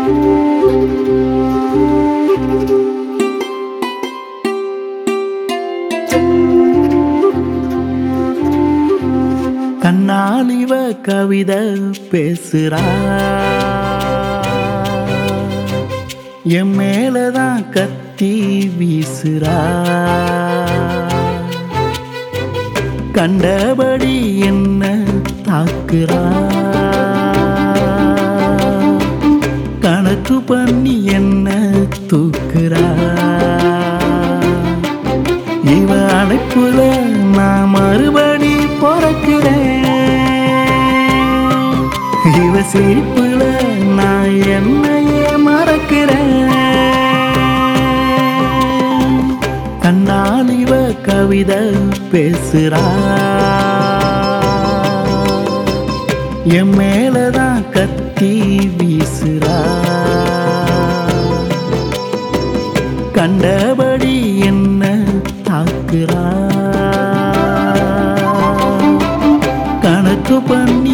கண்ணால் இவ கவிதை பேசுறா என் மேலதான் கத்தி வீசுறா கண்டபடி என்ன தாக்குறா கணக்கு பண்ணி என்ன தூக்குறா இவ அழைப்புல நான் மறுபடி பிறக்கிறேன் இவ சிரிப்புல நான் என்னையே மறக்கிறேன் கண்ணால் இவ கவிதை பேசுறா என் மேலதான் கத்தி வீசுறா கண்டபடி என்ன தாக்குறா கணக்கு பண்ணி